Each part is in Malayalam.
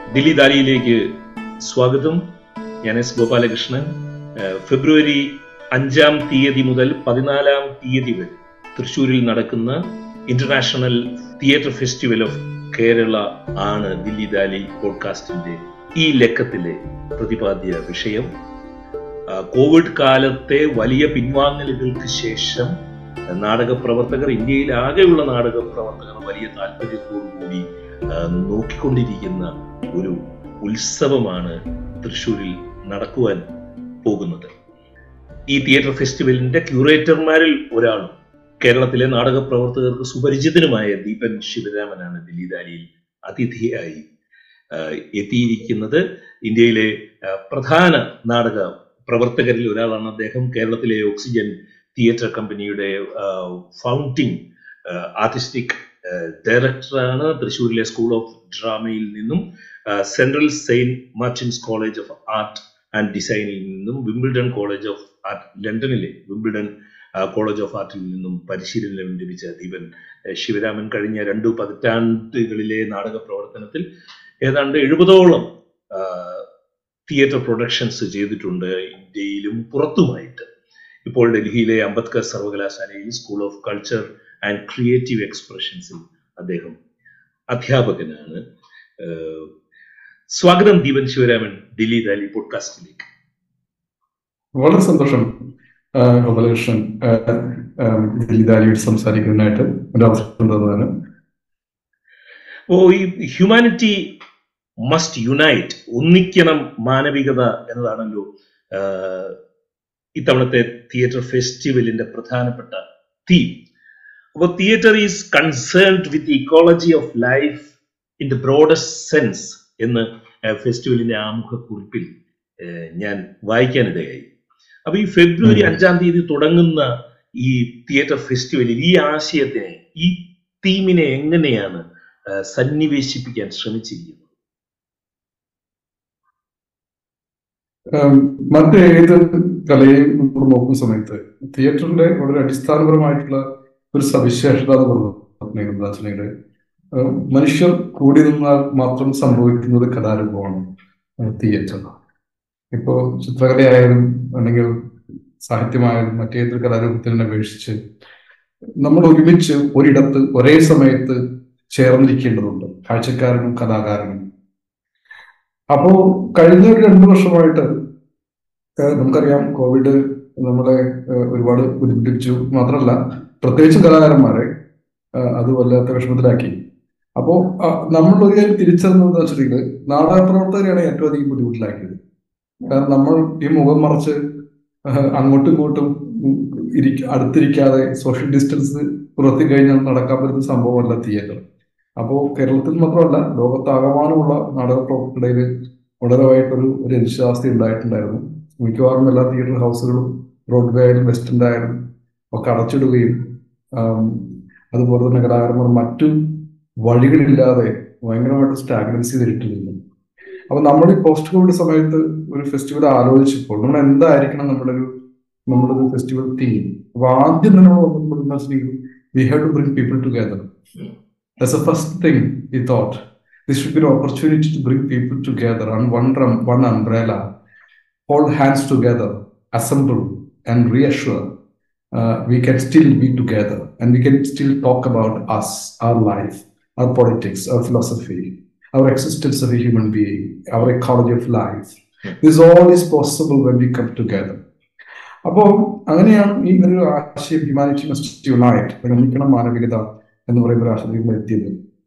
ദില്ലി ദാലിയിലേക്ക് സ്വാഗതം ഞാൻ എസ് ഗോപാലകൃഷ്ണൻ ഏഹ് ഫെബ്രുവരി അഞ്ചാം തീയതി മുതൽ പതിനാലാം തീയതി വരെ തൃശ്ശൂരിൽ നടക്കുന്ന international theatre festival of Kerala ആണ് ദില്ലി ദാലി പോഡ്കാസ്റ്റിന്റെ ഈ ലക്കത്തിലെ പ്രതിപാദ്യ വിഷയം ആ, കോവിഡ് കാലത്തെ വലിയ പിൻവാങ്ങലുകൾക്ക് ശേഷം നാടക പ്രവർത്തകർ ഇന്ത്യയിൽ ആകെയുള്ള നാടക പ്രവർത്തകർ വലിയ താല്പര്യത്തോടുകൂടി ആ, നോക്കിക്കൊണ്ടിരിക്കുന്ന ഒരു ഉത്സവമാണ് തൃശ്ശൂരിൽ നടക്കുവാൻ പോകുന്നത് ഈ തിയേറ്റർ ഫെസ്റ്റിവലിന്റെ ക്യൂറേറ്റർമാരിൽ ഒരാളും കേരളത്തിലെ നാടക പ്രവർത്തകർക്ക് സുപരിചിതനുമായ ദീപൻ ശിവരാമനാണ് ദില്ലി ദാലിയിൽ അതിഥിയായി ആ, എത്തിയിരിക്കുന്നത് ഇന്ത്യയിലെ ആ, പ്രധാന നാടക പ്രവർത്തകരിൽ ഒരാളാണ് അദ്ദേഹം കേരളത്തിലെ ഓക്സിജൻ തിയേറ്റർ കമ്പനിയുടെ ഫൗണ്ടിങ് ആർട്ടിസ്റ്റിക് ഡയറക്ടറാണ് തൃശ്ശൂരിലെ സ്കൂൾ ഓഫ് ഡ്രാമയിൽ നിന്നും ആ, Central Saint Martins college of art and ഡിസൈനിൽ നിന്നും വിംബിൾഡൺ കോളേജ് ഓഫ് ആർട്ട് ലണ്ടനിലെ വിംബിൾഡൺ ആ, കോളേജ് ഓഫ് ആർട്ടിൽ നിന്നും പരിശീലനം ലഭിച്ച ദീപൻ ഏഹ് ശിവരാമൻ കഴിഞ്ഞ രണ്ടു പതിറ്റാണ്ടുകളിലെ നാടക പ്രവർത്തനത്തിൽ ഏതാണ്ട് എഴുപതോളം ആ, തിയേറ്റർ പ്രൊഡക്ഷൻസ് ചെയ്തിട്ടുണ്ട് ഇന്ത്യയിലും പുറത്തുമായിട്ട് ഇപ്പോൾ ഡൽഹിയിലെ അംബേദ്കർ സർവകലാശാലയിൽ school of culture and creative എക്സ്പ്രഷൻസിൽ അദ്ദേഹം അധ്യാപകനാണ് ഏഹ് സ്വാഗതം ദീപൻ ശിവരാമൻ ദില്ലി ദാലി പോഡ്കാസ്റ്റിലേക്ക് വളരെ സന്തോഷം ആ, ഗോപാലകൃഷ്ണൻ ആ, ആ, ദില്ലി ദാലിയോട് സംസാരിക്കുന്നതിനായിട്ട് ഒരു അവസരം തന്നതാണ് ഓ ഈ ഹ്യൂമാനിറ്റി മസ്റ്റ് യുണൈറ്റ് ഒന്നിക്കണം മാനവികത എന്നതാണല്ലോ ആഹ്, ഇത്തവണത്തെ തിയേറ്റർ ഫെസ്റ്റിവലിന്റെ പ്രധാനപ്പെട്ട തീം അപ്പോൾ theatre is concerned with ecology of life in the broadest sense എന്ന് ഫെസ്റ്റിവലിന്റെ ആമുഖക്കുറിപ്പിൽ ആഹ്, ഞാൻ വായിക്കാനിടയായി അപ്പൊ ഈ ഫെബ്രുവരി ഉം. അഞ്ചാം തീയതി തുടങ്ങുന്ന ഈ തിയേറ്റർ ഫെസ്റ്റിവലിൽ ഈ ആശയത്തിനെ ഈ തീമിനെ എങ്ങനെയാണ് ആ, സന്നിവേശിപ്പിക്കാൻ ശ്രമിച്ചിരിക്കുന്നത് ആം, മറ്റേത് കലയെയും നമ്മൾ നോക്കുന്ന സമയത്ത് തിയേറ്ററിന്റെ വളരെ അടിസ്ഥാനപരമായിട്ടുള്ള ഒരു സവിശേഷത എന്ന് പറഞ്ഞിട്ടുണ്ടെങ്കിൽ മനുഷ്യർ കൂടി നിന്നാൽ മാത്രം സംഭവിക്കുന്നത് കലാരൂപമാണ് ആ, തിയേറ്റർ ഇപ്പോ ചിത്രകലയായാലും അല്ലെങ്കിൽ സാഹിത്യമായാലും മറ്റേതൊരു കലാരൂപത്തിനെ അപേക്ഷിച്ച് നമ്മൾ ഒരുമിച്ച് ഒരിടത്ത് ഒരേ സമയത്ത് ചേർന്നിരിക്കേണ്ടതുണ്ട് കാഴ്ചക്കാരനും കലാകാരനും അപ്പോ കഴിഞ്ഞ ഒരു രണ്ടു വർഷമായിട്ട് ഏഹ് നമുക്കറിയാം കോവിഡ് നമ്മളെ ഏഹ് ഒരുപാട് ബുദ്ധിമുട്ടിച്ചു മാത്രമല്ല പ്രത്യേകിച്ച് കലാകാരന്മാരെ ഏഹ് അത് വല്ലാത്ത വിഷമത്തിലാക്കി അപ്പോ അഹ് നമ്മൾ ഒരു കാര്യം തിരിച്ചറിഞ്ഞതെന്ന് വെച്ചിട്ടുണ്ടെങ്കിൽ നാടകപ്രവർത്തകരെയാണ് ഏറ്റവും അധികം ബുദ്ധിമുട്ടിലാക്കിയത് കാരണം നമ്മൾ ഈ മുഖം മറച്ച് ഏഹ് അങ്ങോട്ടും ഇങ്ങോട്ടും ഉം ഇരിക്ക അടുത്തിരിക്കാതെ സോഷ്യൽ ഡിസ്റ്റൻസ് പുറത്തു കഴിഞ്ഞാൽ നടക്കാൻ പറ്റുന്ന സംഭവമല്ല തിയേറ്റർ അപ്പോ കേരളത്തിൽ മാത്രമല്ല ലോകത്താകമാനമുള്ള നാടക പ്രവർത്തകരുടെ വളരെയായിട്ടൊരു ഒരു അനിശ്ചിതാവസ്ഥ ഉണ്ടായിട്ടുണ്ടായിരുന്നു മിക്കവാറും എല്ലാ തിയേറ്റർ ഹൗസുകളും ബ്രോഡ്വേ ആയാലും വെസ്റ്റ് എൻഡ് ആയാലും ഒക്കെ അടച്ചിടുകയും ആം, അതുപോലെ തന്നെ കലാകാരന്മാർ മറ്റു വഴികളില്ലാതെ ഭയങ്കരമായിട്ട് സ്റ്റാഗ്നൻസി ചെയ്തിട്ടിരുന്നു അപ്പൊ നമ്മൾ ഈ പോസ്റ്റ് കോവിഡ് സമയത്ത് ഒരു ഫെസ്റ്റിവൽ ആലോചിച്ചപ്പോൾ നമ്മൾ എന്തായിരിക്കണം നമ്മുടെ ഒരു നമ്മുടെ ഒരു ഫെസ്റ്റിവൽ തീം അപ്പൊ ആദ്യം തന്നെ നമ്മൾ we have to bring people together That's the first thing he thought. This should be an opportunity to bring people together on one drum, one umbrella, hold hands together, assemble, and reassure. Uh, we can still be together and we can still talk about us, our life, our politics, our philosophy, our existence of a human being, our ecology of life. This all is possible when we come together. അപ്പോൾ അങ്ങനെയാണ് ഈ ഒരു ആശയം ഹ്യൂമാനിറ്റി മസ്റ്റ് യുണൈറ്റ് ഒന്നിക്കണം മാനവികത എന്ന് പറയുന്ന ഒരു ആശയത്തിൽ എത്തിയത്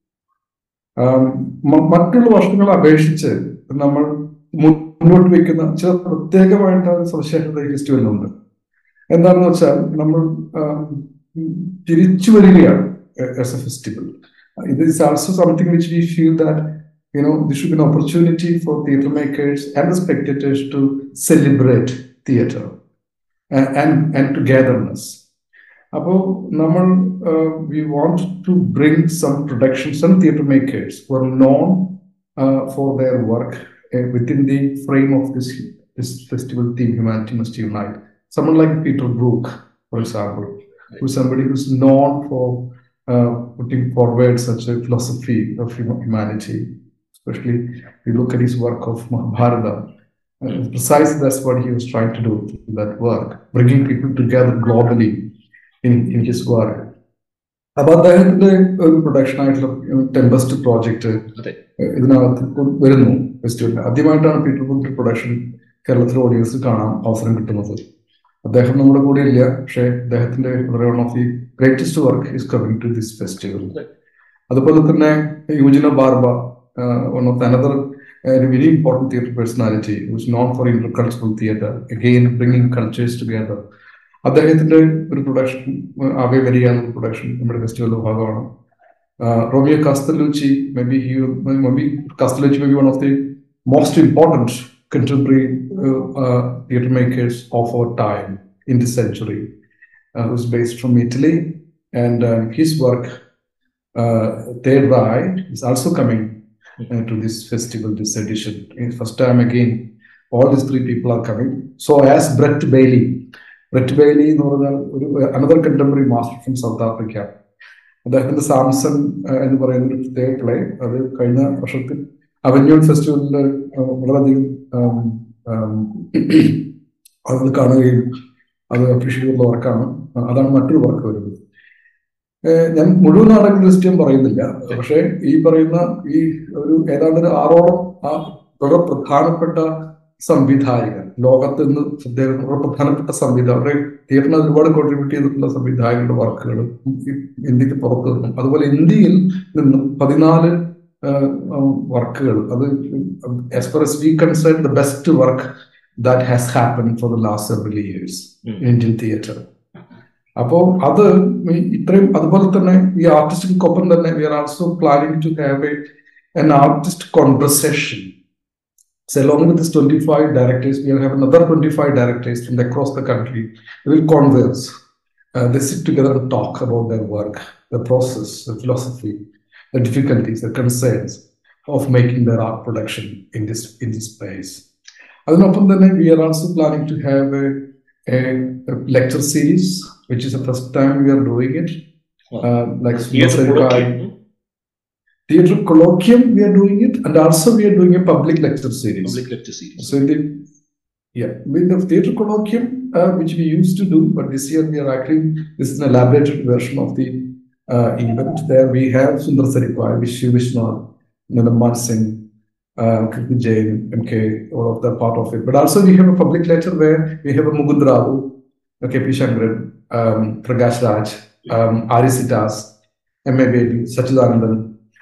ആം, മ- മറ്റുള്ള വർഷങ്ങളെ അപേക്ഷിച്ച് നമ്മൾ മുന്നോട്ട് വയ്ക്കുന്ന ചില പ്രത്യേകമായിട്ടുള്ള ഒരു സവിശേഷത ഈ ഫെസ്റ്റിവലിനുണ്ട് എന്താണെന്ന് വെച്ചാൽ നമ്മൾ ആം, തിരിച്ചു വരികയാണ് ആസ് എ ഫെസ്റ്റിവൽ ഇത് is also something which we feel that you know this should be an opportunity for theatre makers and the spectators to celebrate theatre and and, and togetherness അപ്പോൾ നമ്മൾ we want to bring some productions some theatre makers who are known uh, for their work uh, within the frame of this this festival theme humanity must unite someone like peter brook for example who's somebody who's known for uh, putting forward such a philosophy of hum- humanity especially we look at his work of Mahabharata. Uh, precisely that's what he was trying to do in that work, bringing people together globally in, in his work. അപ്പൊ അദ്ദേഹത്തിന്റെ ഒരു പ്രൊഡക്ഷൻ ആയിട്ടുള്ള ടെമ്പസ്റ്റ് പ്രോജക്റ്റ് അതെ. ഇതിനകത്ത് കൊ- വരുന്നു ഫെസ്റ്റിവലിൽ ആദ്യമായിട്ടാണ് പീറ്റർ ബുക്ക് പ്രൊഡക്ഷൻ കേരളത്തിലെ ഓഡിയൻസ് കാണാൻ അവസരം കിട്ടുന്നത് അദ്ദേഹം നമ്മുടെ കൂടെ ഇല്ല പക്ഷേ അദ്ദേഹത്തിന്റെ one of the greatest work is coming to this festival അതെ. അതുപോലെ തന്നെ Eugenio Barba one of another very important theatre personality which known for intercultural theatre again bringing cultures together അദ്ദേഹത്തിന്റെ ഒരു പ്രൊഡക്ഷൻ ആകെ വരിക എന്ന പ്രൊഡക്ഷൻ നമ്മുടെ ഫെസ്റ്റിവലിന്റെ ഭാഗമാണ് Romeo Castellucci may be he may be Castellucci may be one of the most important contemporary uh, uh, theatre makers of our time in this century, uh, who's based from Italy, and uh, his work, uh, Third Ride, is also coming uh, to this festival, this edition. It's first time again, all these three people are coming. So as Brett Bailey, Brett Bailey എന്ന് പറഞ്ഞാൽ ഒരു another contemporary master from South Africa അദ്ദേഹത്തിന്റെ സാംസൺ uh, എന്ന് പറയുന്ന ഒരു പ്രത്യേക പ്ലേ അത് കഴിഞ്ഞ വർഷത്തിൽ അവന്യൂൺ ഫെസ്റ്റിവലിൽ വളരെയധികം ഉം, ഉം, അത് കാണുകയും അത് അപ്രീഷിയേറ്റ് ചെയ്തുള്ള വർക്കാണ് അതാണ് മറ്റൊരു വർക്ക് വരുന്നത് ഏഹ് ഞാൻ മുഴുവൻ നാടക ലിസ്റ്റ് ഞാൻ പറയുന്നില്ല പക്ഷേ ഈ പറയുന്ന ഈ ഒരു ഏതാണ്ട് ഒരു ആറോളം ആ വളരെ പ്രധാനപ്പെട്ട സംവിധായകർ ലോകത്ത് നിന്ന് ശ്രദ്ധേയ വളരെ പ്രധാനപ്പെട്ട സംവിധായകർ അവരുടെ തിയേറ്ററിന് ഒരുപാട് കോൺട്രിബ്യൂട്ട് ചെയ്തിട്ടുള്ള സംവിധായകരുടെ വർക്കുകൾ ഇന്ത്യക്ക് പുറത്തു നിന്നും അതുപോലെ ഇന്ത്യയിൽ നിന്നും പതിനാല് വർക്കുകൾ അത് as far as we concern the best work that has happen for the last several years ഉം. ഇന്ത്യൻ തിയേറ്റർ അപ്പോ അത് ഈ ഇത്രയും അതുപോലെ തന്നെ ഈ ആർട്ടിസ്റ്റുകൾക്കൊപ്പം തന്നെ we are also planning to have a an artist conversation. So along with this 25 directors, we have another 25 directors from across the country. They will converse. Uh, they sit together and talk about their work, the process, the philosophy, the difficulties, the concerns of making their art production in this in this space. അതിനൊപ്പം തന്നെ we are also planning to have a, a, a lecture series, which is the first time we are doing it. Uh, like Yes, Sundar Sarkar, colloquium. theatre colloquium we are doing it and also we are doing a public lecture series Public lecture series. so in the yeah with the theatre colloquium uh, which we used to do but this year we are actually this is an elaborated version of the uh, event there we have sundar sarikwa vishu vishnath Nanaman Singh uh, Kirti Jain, MK, all of that part of it. But also we have a public lecture where we have a Mugund Rao, KP Shankran, um, Prakash Raj, um, Arisitas, M.A. Bedi, Sachidanandan,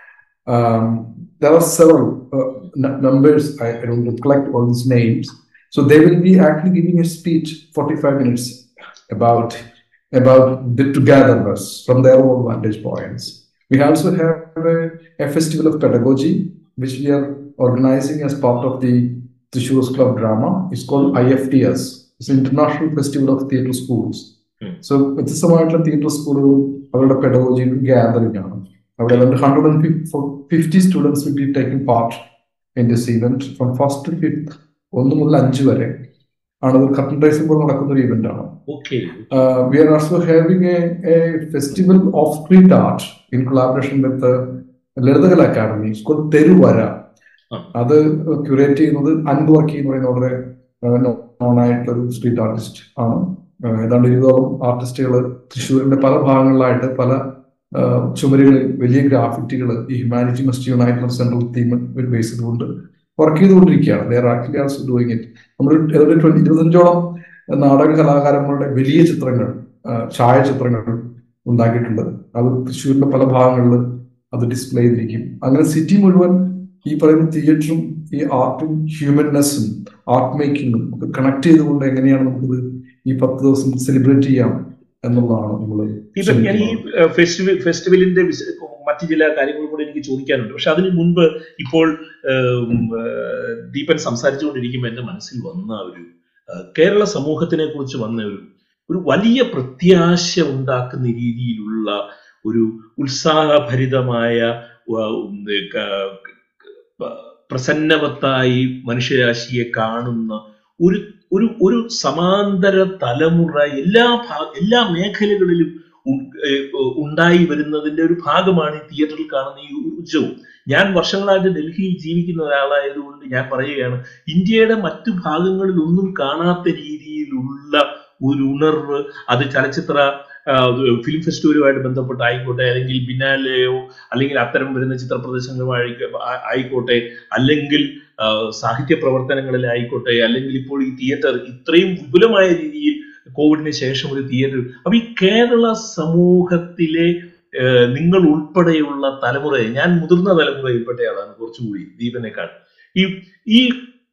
um, there are several uh, n- numbers. I, I don't recollect all these names. So they will be actually giving a speech, 45 minutes, about about the togetherness from their own vantage points. We also have a, a festival of pedagogy, which we are organizing as part of the Thrissurs Club drama. It's called IFTS. It's International Festival of Theatre Schools. Hmm. So വ്യത്യസ്തമായിട്ടുള്ള തിയേറ്റർ സ്കൂളുകളും അവരുടെ പെഡഗോജിയും ഗ്യാതറിംഗ് ആണ് അവിടെ hundred and fifty students will be taking part in this event from first to fifth ഒന്ന് മുതൽ അഞ്ച് വരെ ആണ് ഒരു കർട്ടൻ റൈസിംഗ് പോലെ നടക്കുന്ന ഒരു ഇവന്റ് ആണ് Okay. uh, we are also having a, a festival of street art in collaboration with the Lalithakala Academy It's called Theruvara ആ. അത് ക്യൂറേറ്റ് ചെയ്യുന്നത് അൻപ് വർക്കി എന്ന് പറയുന്ന വളരെ നോൺ ആയിട്ടുള്ള ഒരു സ്ട്രീറ്റ് ആർട്ടിസ്റ്റ് ആണ് Uh, ഏതാണ്ട് ഇരുപതോളം ആർട്ടിസ്റ്റുകൾ തൃശ്ശൂരിന്റെ പല ഭാഗങ്ങളിലായിട്ട് പല uh, ചുമരുകളിൽ വലിയ ഗ്രാഫിറ്റികൾ ഈ humanity must unite central theme base ചെയ്തുകൊണ്ട് വർക്ക് ചെയ്തുകൊണ്ടിരിക്കുകയാണ് they are actually also doing it നമ്മൾ ഏതാണ്ട് ട്വന്റി ഇരുപത്തഞ്ചോളം നാടക കലാകാരന്മാരുടെ വലിയ ചിത്രങ്ങൾ ആ, ഛായാചിത്രങ്ങൾ ഉണ്ടാക്കിയിട്ടുണ്ട് അത് തൃശ്ശൂരിന്റെ പല ഭാഗങ്ങളിൽ അത് ഡിസ്പ്ലേ ചെയ്തിരിക്കും അങ്ങനെ സിറ്റി മുഴുവൻ ഈ പറയുന്ന തിയേറ്ററും ഈ ആർട്ടും ഹ്യൂമൻനെസ്സും ആർട്ട് മേക്കിങ്ങും ഒക്കെ കണക്ട് ചെയ്തുകൊണ്ട് എങ്ങനെയാണ് നമുക്കിത് ഈ പത്ത് ദിവസം സെലിബ്രേറ്റ് ചെയ്യാം എന്നുള്ളതാണ് നമ്മൾ ഇപ്പൊ ഞാൻ ഈ ഫെസ്റ്റിവൽ ഫെസ്റ്റിവലിന്റെ വിശ- മറ്റു ചില കാര്യങ്ങൾ കൂടെ എനിക്ക് ചോദിക്കാനുണ്ട് പക്ഷെ അതിന് മുൻപ് ഇപ്പോൾ ഉം, ഏഹ്, ദീപൻ സംസാരിച്ചുകൊണ്ടിരിക്കുമ്പോൾ എന്റെ മനസ്സിൽ വന്ന ഒരു ഏഹ്, കേരള സമൂഹത്തിനെ കുറിച്ച് വന്ന ഒരു ഒരു വലിയ പ്രത്യാശ ഉണ്ടാക്കുന്ന രീതിയിലുള്ള ഒരു ഉത്സാഹഭരിതമായ വ- ഉം, ക- ക- പ്രസന്നവത്തായി മനുഷ്യരാശിയെ കാണുന്ന ഒരു ഒരു ഒരു സമാന്തര തലമുറ എല്ലാ ഭാ എല്ലാ മേഖലകളിലും ഉണ്ടായി വരുന്നതിന്റെ ഒരു ഭാഗമാണ് ഈ തിയേറ്ററിൽ കാണുന്ന ഈ ഊർജവും ഞാൻ വർഷങ്ങളായിട്ട് ഡൽഹിയിൽ ജീവിക്കുന്ന ഒരാളായതുകൊണ്ട് ഞാൻ പറയുകയാണ് ഇന്ത്യയുടെ മറ്റു ഭാഗങ്ങളിൽ ഒന്നും കാണാത്ത രീതിയിലുള്ള ഒരു ഉണർവ് അത് ചലച്ചിത്ര ഫിലിം ഫെസ്റ്റിവലുമായിട്ട് ബന്ധപ്പെട്ടായിക്കോട്ടെ അല്ലെങ്കിൽ ബിനാലെയോ അല്ലെങ്കിൽ അത്തരം വരുന്ന ചിത്ര പ്രദർശനങ്ങളുമായി ആയിക്കോട്ടെ അല്ലെങ്കിൽ സാഹിത്യ പ്രവർത്തനങ്ങളിലായിക്കോട്ടെ അല്ലെങ്കിൽ ഇപ്പോൾ ഈ തിയേറ്റർ ഇത്രയും വിപുലമായ രീതിയിൽ കോവിഡിന് ശേഷം ഒരു തിയേറ്റർ അപ്പൊ ഈ കേരള സമൂഹത്തിലെ നിങ്ങൾ ഉൾപ്പെടെയുള്ള തലമുറയെ ഞാൻ മുതിർന്ന തലമുറയിൽപ്പെട്ടയാളാണ് കുറച്ചുകൂടി ദീപനേക്കാൾ ഈ ഈ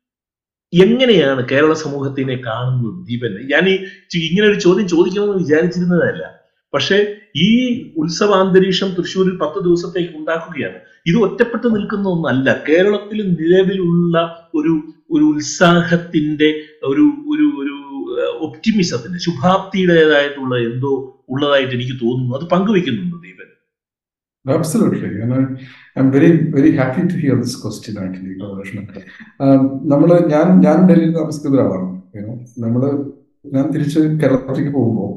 എങ്ങനെയാണ് കേരള സമൂഹത്തിനെ കാണുന്നത് ദീപൻ ഞാൻ ഈ ഇങ്ങനെ ഒരു ചോദ്യം ചോദിക്കണമെന്ന് വിചാരിച്ചിരുന്നതല്ല പക്ഷെ ഈ ഉത്സവാന്തരീക്ഷം തൃശ്ശൂരിൽ പത്ത് ദിവസത്തേക്ക് ഉണ്ടാക്കുകയാണ് ഇത് ഒറ്റപ്പെട്ട് നിൽക്കുന്ന ഒന്നല്ല കേരളത്തിൽ നിലവിലുള്ള ഒരു ഒരു ഉത്സാഹത്തിന്റെ ഒരു ഒരു ഒരു ഒപ്റ്റിമിസത്തിന്റെ ശുഭാപ്തിയുടേതായിട്ടുള്ള എന്തോ ഉള്ളതായിട്ട് എനിക്ക് തോന്നുന്നു അത് പങ്കുവെക്കുന്നുണ്ട് Deepan Absolutely. And I, I'm very, very happy to hear this question actually, Gopalakrishnan. നമ്മൾ ഞാൻ ഞാൻ ഡൽഹിയിൽ താമസിക്കുന്ന ഒരാളാണ് നമ്മൾ ഞാൻ തിരിച്ച് കേരളത്തിലേക്ക് പോകുമ്പോൾ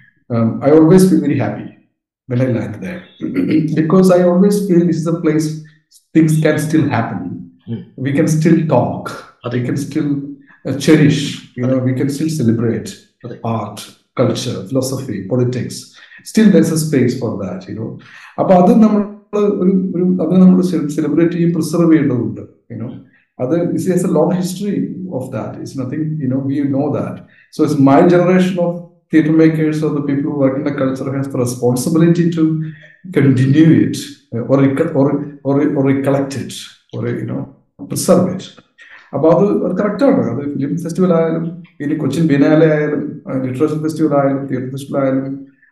I always feel very happy when I land there because I always feel this is a place things can still happen. Hmm. We can still talk. അതെ We can still uh, cherish. You know, we can still celebrate അതെ art, culture, philosophy, politics. Still, there's a space for that. You know, അപ്പൊ അത് നമ്മൾ ഒരു ഒരു അത് നമ്മൾ സെലിബ്രേറ്റ് ചെയ്യും പ്രിസർവ് ചെയ്യേണ്ടതുണ്ട് യുനോ അത് is has a long history of that it's nothing you know we know that so it's my generation of theatre makers or the people who work in the culture has the responsibility to continue it uh, or, reco- or, or, or recollect it or you know preserve it അപ്പൊ അത് അത് കറക്റ്റാണ് അത് ഫിലിം ഫെസ്റ്റിവൽ ആയാലും ഇനി കൊച്ചിൻ ബിനാലെ ആയാലും ലിറ്ററേച്ചർ ഫെസ്റ്റിവൽ ആയാലും തിയേറ്റർ ഫെസ്റ്റിവൽ ആയാലും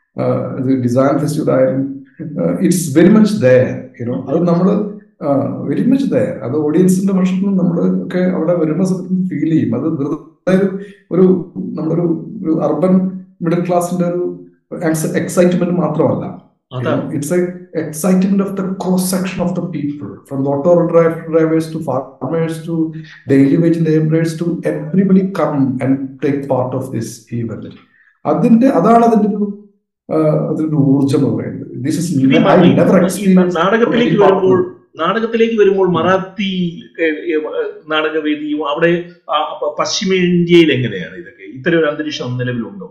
ഡിസൈൻ ഫെസ്റ്റിവൽ ആയാലും it's very much there you know അത് നമ്മൾ വെരി മച്ച് ദയർ അത് ഓഡിയൻസിന്റെ പക്ഷത്തുനിന്ന് നമ്മൾ ഒക്കെ അവിടെ വരുന്ന സമയത്ത് ഫീൽ ചെയ്യും അത് വെറുതെ ഒരു ഒരു നമ്മളൊരു ഒരു അർബൻ മിഡിൽ ക്ലാസിന്റെ ഒരു എക്സൈറ്റ്മെന്റ് മാത്രമല്ല അതാണ് it's a excitement of the cross section of the people from the auto drive- drivers to farmers to daily wage laborers to everybody come and take part of this event അതിന്റെ അതാണ് അതിന്റെ ഒരു ആ, അതിന്റെ ഊർജം എന്ന് പറയുന്നത് ദിസ് ഇസ് ഇത് ഈ ഐ ഈ നെവർ ഈ എക്സ്പീരിയൻസ് നാടകത്തിലേക്ക് വരുമ്പോൾ നാടകത്തിലേക്ക് വരുമ്പോൾ മറാത്തി ഏഹ്, ഏഹ്, നാടകവേദിയും അവിടെ ആ, പ- പശ്ചിമേന്ത്യയിൽ എങ്ങനെയാണ് ഇതൊക്കെ ഇത്തരം ഒരു അന്തരീക്ഷം നിലവിലുണ്ടോ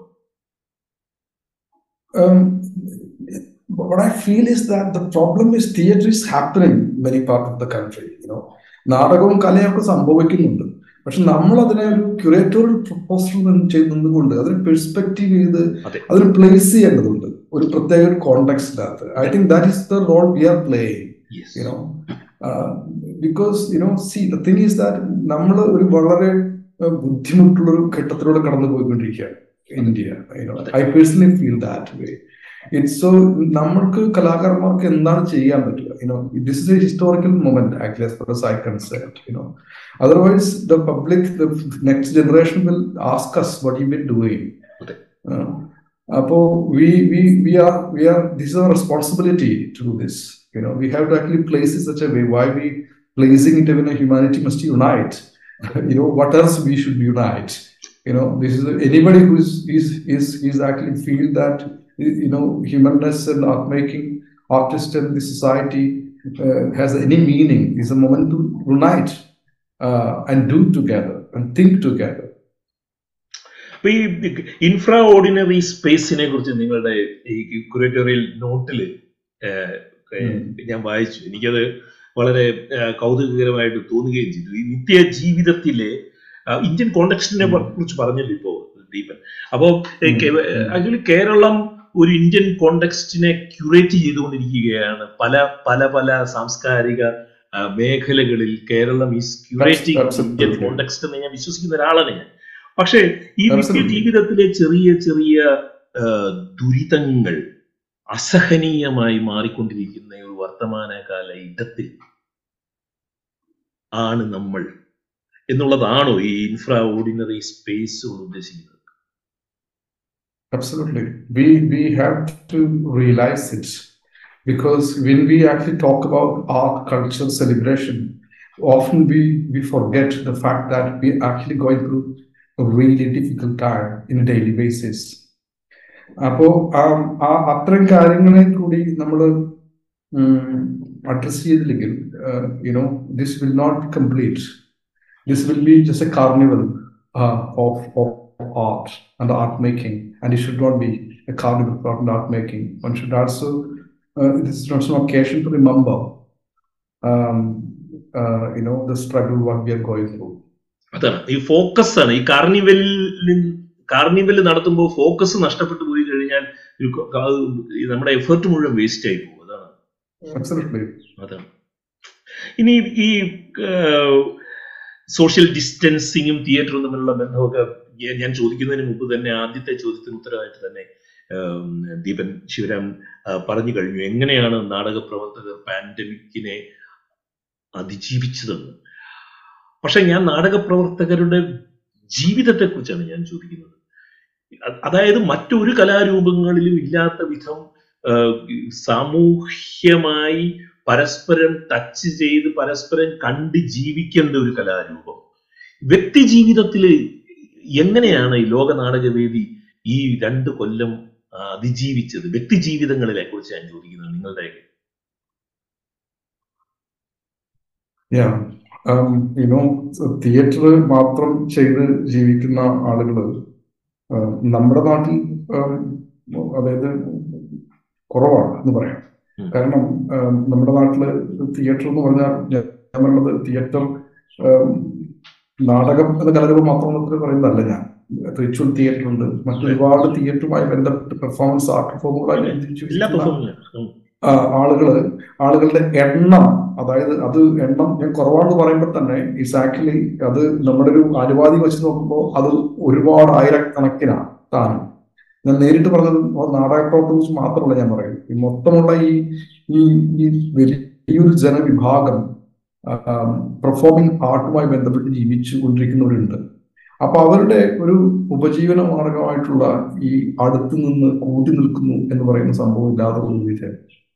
Um, what I feel is that the problem is theatre is happening in many parts of the country. You know, നാടകവും കലയൊക്കെ സംഭവിക്കുന്നുണ്ട് പക്ഷെ നമ്മൾ അതിനെ ഒരു ക്യൂറേറ്റോറിയൽ പ്രൊപ്പോസൽ ചെയ്യുന്നതുകൊണ്ട് അതിന് പെർസ്പെക്റ്റീവ് ചെയ്ത് അതെ. അതിന് പ്ലേസ് ചെയ്യേണ്ടതുണ്ട് ഒരു പ്രത്യേക ഒരു കോണ്ടെക്സ്റ്റിനകത്ത് I think that is the role we are playing Yes. you know uh, because you know see the thing is that നമ്മൾ ഒരു വളരെ uh, ബുദ്ധിമുട്ടുള്ള ഒരു ഘട്ടത്തിലൂടെ കടന്നു പോയിക്കൊണ്ടിരിക്കുകയാണ് ഇന്ത്യ you know അതെ. I personally feel that way it's so നമ്മൾക്ക് കലാകാരന്മാർക്ക് എന്താണ് ചെയ്യാൻ പറ്റുക you know this is a historical moment actually as far as I concerned you know otherwise the public the next generation will ask us what you've been doing അതെ. uh, അപ്പോ we we we are we are this is our responsibility to do this you know we have to actually place it such a way why we placing it when humanity must unite you know what else we should unite you know this is anybody who is is is is actually feel that you know humanness and art making artist and the society uh, has any meaning is a moment to unite uh, and do together and think together അപ്പൊ ഈ ഇൻഫ്രാ ഓർഡിനറി സ്പേസിനെ കുറിച്ച് നിങ്ങളുടെ ഈ കുരേറ്റോറിയൽ നോട്ടില് ഉം. ഞാൻ വായിച്ചു എനിക്കത് വളരെ ഏഹ്, കൗതുകകരമായിട്ട് തോന്നുകയും ചെയ്തു ഈ നിത്യ ജീവിതത്തിലെ ആ, ഇന്ത്യൻ കോണ്ടക്സ്റ്റിനെ ഉം. കുറിച്ച് പറഞ്ഞല്ലോ ഇപ്പോ ദീപൻ അപ്പോ ഉം. ഉം. ആക്ച്വലി കേരളം ഒരു ഇന്ത്യൻ കോണ്ടക്സ്റ്റിനെ ക്യൂറേറ്റ് ചെയ്തുകൊണ്ടിരിക്കുകയാണ് പല പല പല സാംസ്കാരിക ആ, മേഖലകളിൽ Keralam is curating Absolutely. Indian context എന്ന് ഞാൻ വിശ്വസിക്കുന്ന ഒരാളാണ് ഞാൻ പക്ഷേ ഈ നിത്യ Absolutely. ജീവിതത്തിലെ ചെറിയ ചെറിയ ആ, ദുരിതങ്ങൾ അസഹനീയമായി മാറിക്കൊണ്ടിരിക്കുന്ന ഒരു വർത്തമാനകാല ഇടത്തിൽ ആണ് നമ്മൾ എന്നുള്ളതാണോ ഈ ഇൻഫ്രാ ഓർഡിനറി സ്പേസ് കൊണ്ട് ഉദ്ദേശിക്കുന്നത് Absolutely. We we have to realize it because when we actually talk about art, culture, celebration, often we we forget the fact that we're actually going through a really difficult time in a daily basis. അപ്പോ ആ ആ അത്തരം കാര്യങ്ങളെ കൂടി നമ്മൾ അഡ്രസ് ചെയ്തില്ലെങ്കിൽ you know this will not be complete this will be just a carnival of of art and art making, and it should not be a carnival for art making. One should also, uh, this is also an occasion to remember, um, uh, you know, the struggle what we are going through. അതാണ് ഈ ഫോക്കസ് ആണ് ഈ കാർണിവലിൽ കാർണിവൽ നടത്തുമ്പോൾ ഫോക്കസ് നഷ്ടപ്പെട്ടു പോയി കഴിഞ്ഞാൽ ഒരു ക- ക- ഈ നമ്മുടെ എഫേർട്ട് മുഴുവൻ വേസ്റ്റ് ആയി പോകും അതാണ് Absolutely. അതാണ് ഇനി ഈ സോഷ്യൽ ഡിസ്റ്റൻസിങ്ങും തിയേറ്ററും തമ്മിലുള്ള ബന്ധമൊക്കെ ഞാൻ- ഞാൻ ചോദിക്കുന്നതിന് മുമ്പ് തന്നെ ആദ്യത്തെ ചോദ്യത്തിന് ഉത്തരവായിട്ട് തന്നെ ഉം, ദീപൻ ശിവരാം ആ, പറഞ്ഞു കഴിഞ്ഞു എങ്ങനെയാണ് നാടക പ്രവർത്തകർ പാൻഡമിക്കിനെ അതിജീവിച്ചതെന്ന് പക്ഷെ ഞാൻ നാടക പ്രവർത്തകരുടെ ജീവിതത്തെക്കുറിച്ചാണ് ഞാൻ ചോദിക്കുന്നത് അ- അതായത് മറ്റൊരു കലാരൂപങ്ങളിലും ഇല്ലാത്ത വിധം ആ, സാമൂഹ്യമായി പരസ്പരം ടച്ച് ചെയ്ത് പരസ്പരം കണ്ട് ജീവിക്കേണ്ട ഒരു കലാരൂപം വ്യക്തി ജീവിതത്തിൽ എങ്ങനെയാണ് ഈ ലോക നാടകവേദി ഈ രണ്ട് കൊല്ലം ആ, അതിജീവിച്ചത് വ്യക്തി ജീവിതങ്ങളെ കുറിച്ച് ഞാൻ ചോദിക്കുന്നത് നിങ്ങളുടെ Yeah. Um, you know, theatre മാത്രം ചെയ്ത് ജീവിക്കുന്ന ആളുകൾ നമ്മുടെ നാട്ടിൽ um, അതായത് കുറവാണ് എന്ന് പറയാം ഉം. കാരണം um, നമ്മുടെ നാട്ടില് തിയേറ്റർ എന്ന് പറഞ്ഞാൽ ഞാൻ ഞാൻ പറയുന്നത് തിയേറ്റർ um, നാടകം എന്ന കലാരൂപം മാത്രം നമുക്ക് പറയുന്നതല്ല ഞാൻ റിച്വൽ തിയേറ്റർ ഉണ്ട് മറ്റൊരുപാട് തിയേറ്ററുമായി ബന്ധപ്പെട്ട് പെർഫോമൻസ് ആർട്ട് ഫോമുകളായി എല്ലാ ജീവിച്ചിരിക്കുന്ന പെർഫോമൻസും ആ, ആളുകള് ആളുകളുടെ എണ്ണം അതായത് അത് എണ്ണം ഞാൻ കുറവാണെന്ന് പറയുമ്പോൾ തന്നെ എക്സാക്ട്ലി അത് നമ്മുടെ ഒരു അനുവാദി വെച്ച് നോക്കുമ്പോൾ അത് ഒരുപാട് ആയിരക്കണക്കിനാണ് താനും ഞാൻ നേരിട്ട് പറഞ്ഞത് നാടക പ്രവർത്തനം വെച്ച് മാത്രമല്ല ഞാൻ പറയും ഈ മൊത്തമുള്ള ഈ ഈ ഈ വലിയൊരു ജനവിഭാഗം പെർഫോമിംഗ് ആർട്ടുമായി ബന്ധപ്പെട്ട് ജീവിച്ചു കൊണ്ടിരിക്കുന്നവരുണ്ട് അപ്പൊ അവരുടെ ഒരു ഉപജീവന മാർഗമായിട്ടുള്ള ഈ അടുത്ത് നിന്ന് കൂട്ടി നിൽക്കുന്നു എന്ന് പറയുന്ന സംഭവം ഇല്ലാതെ പോയിട്ട്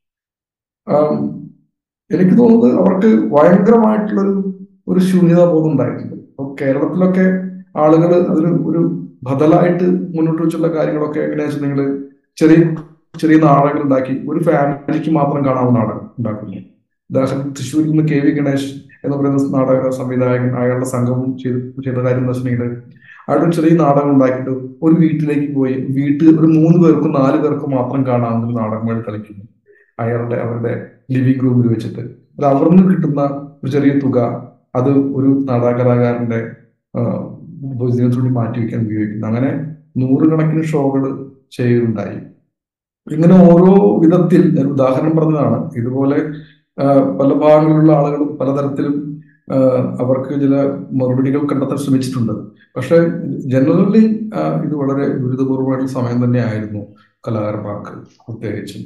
ആം, എനിക്ക് തോന്നുന്നത് അവർക്ക് ഭയങ്കരമായിട്ടുള്ളൊരു ഒരു ശൂന്യതാ ബോധം ഉണ്ടായിട്ടുണ്ട് അപ്പൊ കേരളത്തിലൊക്കെ ആളുകൾ അതിന് ഒരു ബദലായിട്ട് മുന്നോട്ട് വെച്ചുള്ള കാര്യങ്ങളൊക്കെ എങ്ങനെയാ വെച്ചിട്ടുണ്ടെങ്കിൽ ചെറിയ ചെറിയ നാടകങ്ങൾ ഉണ്ടാക്കി ഒരു ഫാമിലിക്ക് മാത്രം കാണാവുന്ന നാടകം ഉണ്ടാക്കുന്നു ഉദാഹരണം തൃശ്ശൂരിൽ നിന്ന് കെ വി ഗണേഷ് എന്ന് പറയുന്ന നാടക സംവിധായകൻ അയാളുടെ സംഘവും ചെയ്ത് ചെയ്ത കാര്യം എന്ന് വെച്ചിട്ടുണ്ടെങ്കിൽ അയാളുടെ ഒരു ചെറിയ നാടകം ഉണ്ടാക്കിയിട്ട് ഒരു വീട്ടിലേക്ക് പോയി വീട്ടിൽ ഒരു മൂന്ന് പേർക്കും നാല് പേർക്കും മാത്രം കാണാവുന്ന ഒരു നാടകങ്ങൾ കളിക്കുന്നു അയാളുടെ അവരുടെ ലിവിംഗ് റൂമിൽ വെച്ചിട്ട് അത് അവിടെ നിന്ന് കിട്ടുന്ന ഒരു ചെറിയ തുക അത് ഒരു നാടകകലാകാരന്റെ ഉപജീവനത്തോടി മാറ്റി വെക്കാൻ ഉപയോഗിക്കുന്നു അങ്ങനെ നൂറുകണക്കിന് ഷോകൾ ചെയ്യുകയുണ്ടായി ഇങ്ങനെ ഓരോ വിധത്തിൽ ഞാൻ ഉദാഹരണം പറഞ്ഞതാണ് ഇതുപോലെ ആ, പല ഭാഗങ്ങളിലുള്ള ആളുകളും പലതരത്തിലും ആ, അവർക്ക് ചില മറുപടികൾ കണ്ടെത്താൻ ശ്രമിച്ചിട്ടുണ്ട് പക്ഷെ ജനറലി ഇത് വളരെ ദുരിതപൂർവമായിട്ടുള്ള സമയം തന്നെയായിരുന്നു കലാകാരന്മാർക്ക് പ്രത്യേകിച്ചും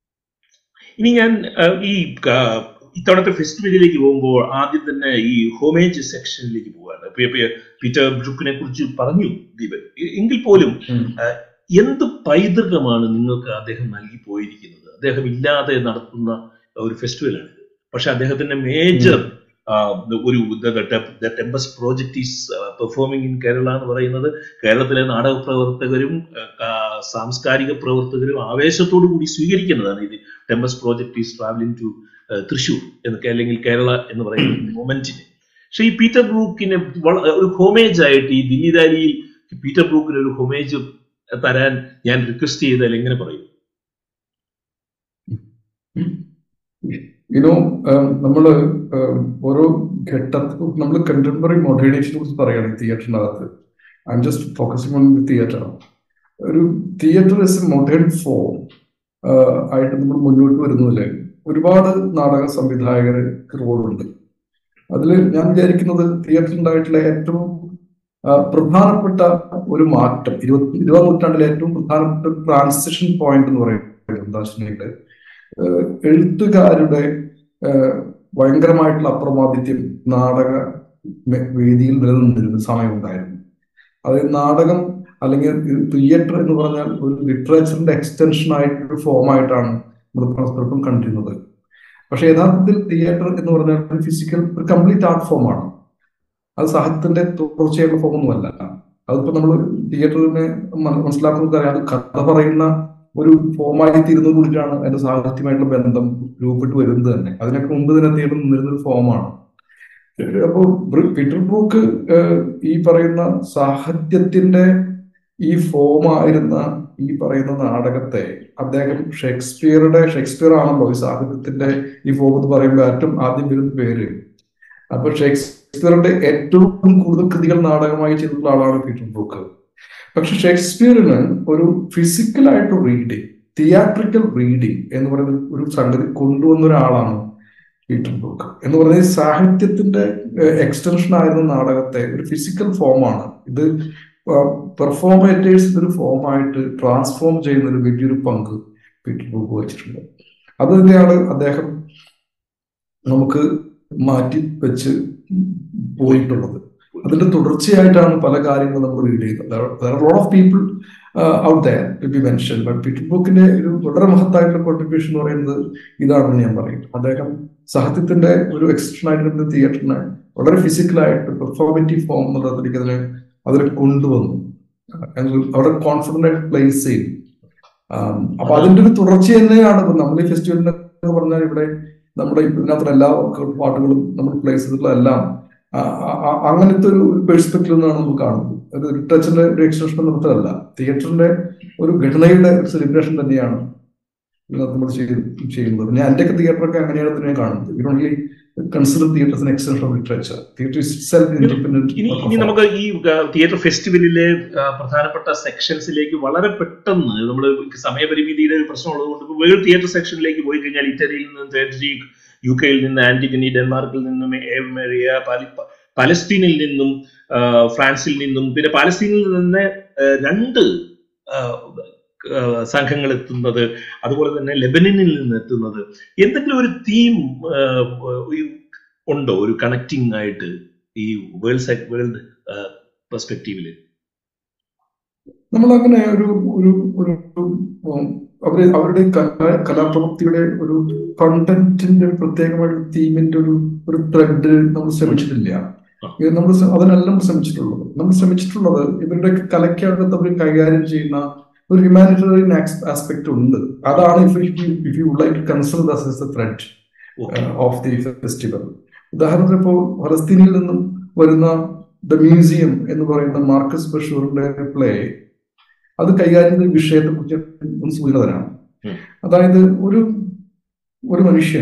ഇനി ഞാൻ ആ, ഈ ആ, ഇത്തവണത്തെ ഫെസ്റ്റിവലിലേക്ക് പോകുമ്പോൾ ആദ്യം തന്നെ ഈ ഹോമേജ് സെക്ഷനിലേക്ക് പോവാണ് ഇപ്പൊ ഇപ്പൊ പീറ്റർ ബ്രൂക്കിനെ കുറിച്ച് പറഞ്ഞു ദീപൻ എ- എങ്കിൽ പോലും ഉം. എന്ത് പൈതൃകമാണ് നിങ്ങൾക്ക് അദ്ദേഹം നൽകി പോയിരിക്കുന്നത് അദ്ദേഹം ഇല്ലാതെ നടത്തുന്ന ഒരു ഫെസ്റ്റിവലാണ് പക്ഷെ അദ്ദേഹത്തിന്റെ മേജർ ഒരു the Tempest project is performing in Kerala എന്ന് പറയുന്നത് കേരളത്തിലെ നാടക പ്രവർത്തകരും ആ, കാ- സാംസ്കാരിക പ്രവർത്തകരും ആവേശത്തോടു കൂടി സ്വീകരിക്കുന്നതാണ് ഇത് Tempest project is travelling to Thrissur എന്നൊക്കെ അല്ലെങ്കിൽ കേരള എന്ന് പറയുന്ന മൊമെന്റിന് പക്ഷെ ഈ പീറ്റർ ബ്രൂക്കിനെ വള- ഒരു ഹോമേജ് ആയിട്ട് ഈ ദില്ലി ദാലിയിൽ പീറ്റർ ബ്രൂക്കിന് ഒരു ഹോമേജ് തരാൻ ഞാൻ റിക്വസ്റ്റ് ചെയ്താൽ എങ്ങനെ പറയും യുനോ നമ്മള് ഉം, ഓരോ ഘട്ടത്തിൽ നമ്മൾ കണ്ടംപററി മോഡേണേഷനെ കുറിച്ച് പറയുകയാണ് തിയേറ്ററിനകത്ത് I'm just focusing on the theatre ഒരു theatre is a modern form ആയിട്ട് നമ്മൾ മുന്നോട്ട് വരുന്നതില് ഒരുപാട് നാടക സംവിധായകർക്ക് റോളുണ്ട് അതിൽ ഞാൻ വിചാരിക്കുന്നത് തിയേറ്ററിൽ ഉണ്ടായിട്ടുള്ള ഏറ്റവും ആ, പ്രധാനപ്പെട്ട ഒരു മാറ്റം ഇരുപത്തി ഇരുപതാം നൂറ്റാണ്ടിലെ ഏറ്റവും പ്രധാനപ്പെട്ട ട്രാൻസിഷൻ പോയിന്റ് എന്ന് പറയുന്നത് എന്താ വെച്ചിട്ടുണ്ടെങ്കിൽ ഏഹ് എഴുത്തുകാരുടെ ഏഹ് ഭയങ്കരമായിട്ടുള്ള അപ്രമാദിത്യം നാടക മെ- വേദിയിൽ നിലനിന്നിരുന്ന സമയമുണ്ടായിരുന്നു അതായത് നാടകം അല്ലെങ്കിൽ തിയേറ്റർ എന്ന് പറഞ്ഞാൽ ഒരു ലിറ്ററേച്ചറിന്റെ എക്സ്റ്റൻഷൻ ആയിട്ടൊരു ഫോം ആയിട്ടാണ് നമ്മൾ പരസ്പരം കണ്ടിരുന്നത് പക്ഷെ യഥാർത്ഥത്തിൽ തിയേറ്റർ എന്ന് പറഞ്ഞാൽ ഒരു ഫിസിക്കൽ ഒരു കംപ്ലീറ്റ് ആർട്ട് ഫോമാണ് അത് സാഹിത്യത്തിന്റെ തുടർച്ചയായിട്ടുള്ള ഫോം ഒന്നുമല്ല അതിപ്പോ നമ്മൾ തിയേറ്ററിനെ മനസ്സിലാക്കുന്നത് അറിയാം അത് കഥ പറയുന്ന ഒരു ഫോമായി തീരുന്നത് കൂടിയിട്ടാണ് അതിന്റെ സാഹിത്യമായിട്ടുള്ള ബന്ധം രൂപപ്പെട്ട് വരുന്നത് തന്നെ അതിനൊക്കെ മുമ്പ് തന്നെ തിയേറ്റർ നിന്നിരുന്ന ഒരു ഫോമാണ് അപ്പോ പീറ്റർ ബ്രൂക്ക് ഈ പറയുന്ന സാഹിത്യത്തിന്റെ ഈ ഫോമായിരുന്ന ഈ പറയുന്ന നാടകത്തെ അദ്ദേഹം ഷേക്സ്പിയറുടെ ഷേക്സ്പിയർ ആണല്ലോ ഈ സാഹിത്യത്തിന്റെ ഈ ഫോം എന്ന് പറയുമ്പോൾ ഏറ്റവും ആദ്യം വരുന്ന പേര് അപ്പൊ ഷേക്സ്പിയറുടെ ഏറ്റവും കൂടുതൽ കൃതികൾ നാടകമായി ചെയ്തിട്ടുള്ള ആളാണ് പീറ്റർ ബ്രൂക്ക് പക്ഷെ ഷേക്സ്പിയറിന് ഒരു ഫിസിക്കലായിട്ട് റീഡിങ് തിയാട്രിക്കൽ റീഡിങ് എന്ന് പറയുന്ന ഒരു സംഗതി കൊണ്ടുവന്ന ഒരാളാണ് പീറ്റർ ബ്രൂക്ക് എന്ന് പറയുന്നത് സാഹിത്യത്തിന്റെ എക്സ്റ്റൻഷൻ ആയിരുന്ന നാടകത്തെ ഒരു ഫിസിക്കൽ ഫോമാണ് ഇത് പെർഫോമേറ്റേഴ്സിന്റെ ഒരു ഫോമായിട്ട് ട്രാൻസ്ഫോം ചെയ്യുന്ന ഒരു വലിയൊരു പങ്ക് പീറ്റർ ബ്രൂക്ക് വഹിച്ചിട്ടുണ്ട് അത് തന്നെയാണ് അദ്ദേഹം നമുക്ക് മാറ്റി വെച്ച് പോയിട്ടുള്ളത് അതിന്റെ തുടർച്ചയായിട്ടാണ് പല കാര്യങ്ങളും നമ്മൾ റീഡ് ചെയ്യുന്നത് lot of people out there to be mention but Peter ബുക്കിന്റെ ഒരു വളരെ മഹത്തായിട്ടുള്ള കോൺട്രിബ്യൂഷൻ എന്ന് പറയുന്നത് ഇതാണെന്ന് ഞാൻ പറയും അദ്ദേഹം സാഹിത്യത്തിന്റെ ഒരു എക്സ്റ്റൻഷൻ ആയിട്ട് തിയേറ്ററിനെ വളരെ ഫിസിക്കലായിട്ട് പെർഫോമറ്റീവ് ഫോം എന്നുള്ളതിലേക്ക് അതിനെ അതിനെ കൊണ്ടുവന്നു അവിടെ കോൺഫിഡന്റ് ആയിട്ട് പ്ലേസ് ചെയ്തു അപ്പൊ അതിന്റെ ഒരു തുടർച്ച തന്നെയാണ് നമ്മൾ ഈ ഫെസ്റ്റിവലിനെ പറഞ്ഞാൽ ഇവിടെ നമ്മുടെ ഇതിനകത്തുള്ള എല്ലാ പാട്ടുകളും നമ്മൾ പ്ലേസ് ചെയ്തിട്ടുള്ള എല്ലാം അങ്ങനത്തെ ഒരു പെർസ്പെക്റ്റീവ് നിന്നാണ് നമ്മൾ കാണുന്നത് അത് ലിറ്ററേച്ചറിന്റെ ഒരു എക്സ്റ്റൻഷൻ നടത്തതല്ല തിയേറ്ററിന്റെ ഒരു ഘടനയുടെ സെലിബ്രേഷൻ തന്നെയാണ് നമ്മൾ ചെയ്യുന്നത് ഞാൻ എന്റെയൊക്കെ തിയേറ്ററൊക്കെ അങ്ങനെയാണ് തന്നെ കാണുന്നത് ഇത് only consider theatre's extension of literature theatre is self independent ഇനി ഇനി നമുക്ക് ഈ തിയേറ്റർ ഫെസ്റ്റിവലിലെ പ്രധാനപ്പെട്ട സെക്ഷൻസിലേക്ക് വളരെ പെട്ടെന്ന് നമ്മൾ സമയപരിമിതിയുടെ ഒരു പ്രശ്നമുള്ളത് കൊണ്ട് വേൾഡ് തിയേറ്റർ സെക്ഷനിലേക്ക് പോയി കഴിഞ്ഞാൽ ഇറ്റലിയിൽ നിന്ന് തേർജി യു കെയിൽ നിന്ന് ആന്റിഗനി ഡെൻമാർക്കിൽ നിന്നും ഏമേറിയ പലസ്തീനിൽ നിന്നും ഫ്രാൻസിൽ നിന്നും പിന്നെ പാലസ്തീനിൽ നിന്ന് രണ്ട് സംഘങ്ങൾ എത്തുന്നത് അതുപോലെ തന്നെ ലെബനനിൽ നിന്ന് എത്തുന്നത് എന്തെങ്കിലും ഒരു തീം ഉണ്ടോ ഒരു കണക്റ്റിംഗ് ആയിട്ട് ഈ വേൾഡ് വേൾഡ് പെർസ്പെക്റ്റീവില് നമ്മൾ അങ്ങനെ ഒരു ഒരു ഒരു അവര് അവരുടെ കലാ കലാപ്രവൃത്തിയുടെ ഒരു കണ്ടന്റിന്റെ പ്രത്യേകമായിട്ട് തീമിന്റെ ഒരു ഒരു ത്രെഡ് നമ്മൾ ശ്രമിച്ചിട്ടില്ല നമ്മൾ അതിനെല്ലാം ശ്രമിച്ചിട്ടുള്ളത് നമ്മൾ ശ്രമിച്ചിട്ടുള്ളത് ഇവരുടെ കലയ്ക്കകത്ത് അവർ കൈകാര്യം ചെയ്യുന്ന ഒരു ഹ്യൂമാനിറ്റേറിയൻ ആസ്പെക്ട് ഉണ്ട് അതാണ് if if you like consider this is the thread of the festival ഉദാഹരണത്തിന് ഇപ്പോൾ ഫലസ്തീനിൽ നിന്നും വരുന്ന ദ മ്യൂസിയം എന്ന് പറയുന്ന മാർക്കസ് ബഷൂറിന്റെ പ്ലേ അത് കൈകാര്യം ചെയ്യുന്ന വിഷയത്തെ കുറിച്ച് ഒന്ന് സൂചനതരാണ് അതായത് ഒരു ഒരു മനുഷ്യൻ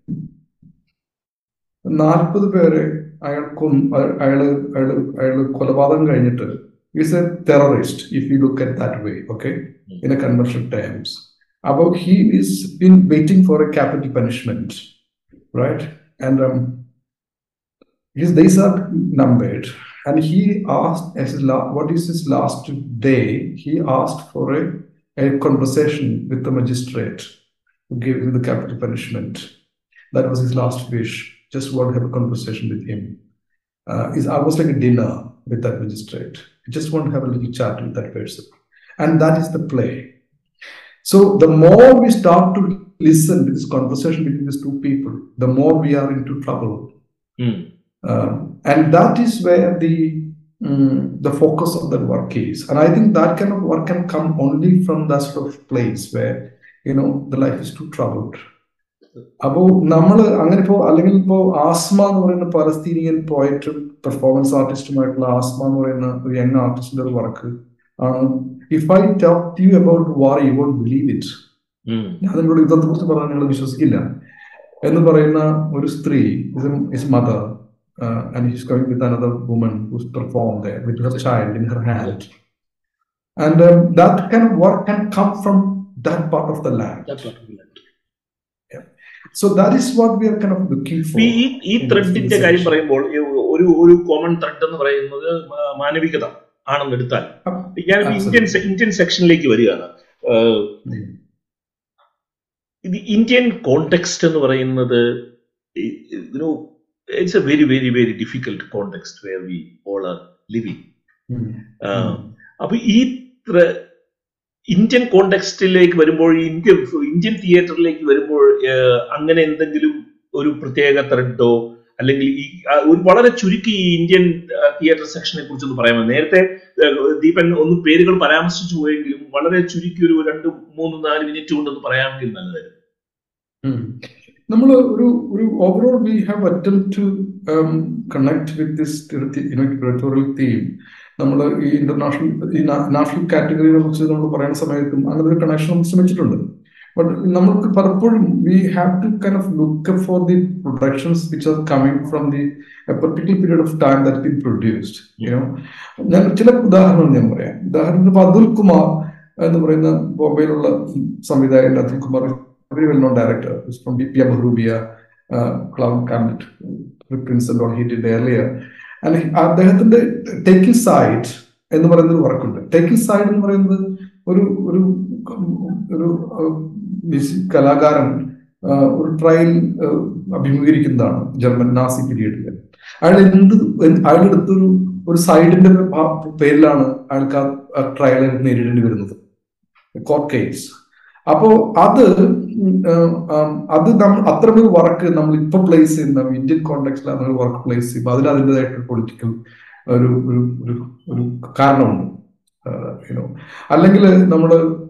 നാൽപ്പത് പേരെ അയാൾ കൊന്ന് അയാള് അയാള് അയാള് കൊലപാതകം കഴിഞ്ഞിട്ട് is a terrorist if you look at that way okay in a convention times അപ്പോൾ he is been waiting for a capital punishment right and his days are numbered and he asked as his la- what is his last day he asked for a, a conversation with the magistrate who gave him the capital punishment that was his last wish just want to have a conversation with him uh, is almost like a dinner with that magistrate you just want to have a little chat with that person and that is the play so the more we start to listen to this conversation between these two people the more we are into trouble mm. um, and that is where the um, the focus of that work is and i think that kind of work can come only from that sort of place where you know the life is too troubled അപ്പോ നമ്മൾ അങ്ങനെ ഇപ്പോ അല്ലെങ്കിൽ ഇപ്പോ ആസ്മ എന്ന് പറയുന്ന പലസ്തീനിയൻ പോയറ്റും പെർഫോമൻസ് ആർട്ടിസ്റ്റുമായിട്ടുള്ള ആസ്മ എന്ന് പറയുന്ന ഒരു യങ് ആർട്ടിസ്റ്റിന്റെ ഒരു വർക്ക് ആണ് if I talk you about war you won't believe it ഞാൻ നിങ്ങളോട് യുദ്ധത്തെ കുറിച്ച് പറഞ്ഞാൽ നിങ്ങൾ വിശ്വസിക്കില്ല എന്ന് പറയുന്ന ഒരു സ്ത്രീ is mother uh, and he's going with another woman who's performed there with her child in her hand. And um, that kind of work can come from that part of the land. That part of the land. Yeah. So that is what we are kind of looking for. ഈ ഈ ത്രെഡിന്റെ കാര്യം പറയുമ്പോൾ ഒരു ഒരു കോമൺ ത്രെഡ് എന്ന് പറയുന്നത് മാനവികത ആണെന്ന് എടുത്താൽ ഞാൻ ഇന്ത്യൻ ഇന്ത്യൻ സെക്ഷനിലേക്ക് വരികയാണ് ഇത് ഇന്ത്യൻ കോണ്ടെക്സ്റ്റ് എന്ന് പറയുന്നത് it's a very very very difficult context where we all are living അപ്പൊ ഈ ഇന്ത്യൻ കോണ്ടെക്സ്റ്റിലേക്ക് വരുമ്പോൾ ഇന്ത്യ ഇന്ത്യൻ തിയേറ്ററിലേക്ക് വരുമ്പോൾ അങ്ങനെ എന്തെങ്കിലും ഒരു പ്രത്യേക ത്രെഡോ അല്ലെങ്കിൽ ഈ ആ, ഒരു വളരെ ചുരുക്കി ഈ ഇന്ത്യൻ തിയേറ്റർ സെക്ഷനെ കുറിച്ച് ഒന്ന് പറയാമോ നേരത്തെ ആ, ദീപൻ ഒന്ന് പേരുകൾ പരാമർശിച്ചു പോയെങ്കിലും വളരെ ചുരുക്കി ഒരു രണ്ട് മൂന്ന് നാല് മിനിറ്റ് കൊണ്ടൊന്ന് പറയാമെങ്കിൽ നല്ലതായിരുന്നു നമ്മൾ ഒരു ഒരു overall we have attempt to connect with this curatorial theme നമ്മൾ ഈ ഇന്റർനാഷണൽ ഈ നാഷണൽ കാറ്റഗറിയെ കുറിച്ച് നമ്മൾ പറയുന്ന സമയത്തും അങ്ങനെ ഒരു കണക്ഷൻ നമ്മൾ ശ്രമിച്ചിട്ടുണ്ട് ബട്ട് നമുക്ക് പലപ്പോഴും we have to kind of look for the productions which are coming from the particular period of time that been produced you know ഞാൻ ചില ഉദാഹരണങ്ങൾ ഞാൻ പറയാം ഉദാഹരണത്തിന് ഇപ്പൊ അതുൽ കുമാർ എന്ന് പറയുന്ന ബോംബെയിലുള്ള സംവിധായകൻ Atul Kumar very well known director who's from Pia Mahrubia, uh, Cloud Cabinet, Prince and all he did earlier. And he- അദ്ദേഹത്തിന്റെ ടേക്കിംഗ് സൈഡ് എന്ന് പറയുന്ന ഒരു വർക്കുണ്ട് ടേക്കിംഗ് സൈഡ് എന്ന് പറയുന്നത് ഒരു ഒരു ഒരു uh, മ്യൂസിക് കലാകാരൻ uh, ഒരു ട്രയൽ അഭിമുഖീകരിക്കുന്നതാണ് ജർമ്മൻ നാസി പീരീഡിൽ അയാൾ എന്ത് അയാൾ എടുത്തൊരു ഒരു സൈഡിന്റെ പേരിലാണ് അയാൾക്ക് ആ ട്രയൽ നേരിടേണ്ടി വരുന്നത് കോർട്ട് കേസ് അപ്പോ അത് ഉം, ഉം, ഉം, അത് നമ്മൾ അത്തരമൊരു വർക്ക് നമ്മൾ ഇപ്പൊ പ്ലേസ് ചെയ്യുന്ന ഇന്ത്യൻ കോണ്ടെക്സ്റ്റിൽ അങ്ങനെ വർക്ക് പ്ലേസ് ചെയ്യുമ്പോൾ അതിന് അതിൻ്റെതായിട്ട് പൊളിറ്റിക്കൽ ഒരു ഒരു ഒരു ഒരു കാരണമുണ്ട് യുനോ അല്ലെങ്കിൽ നമ്മൾ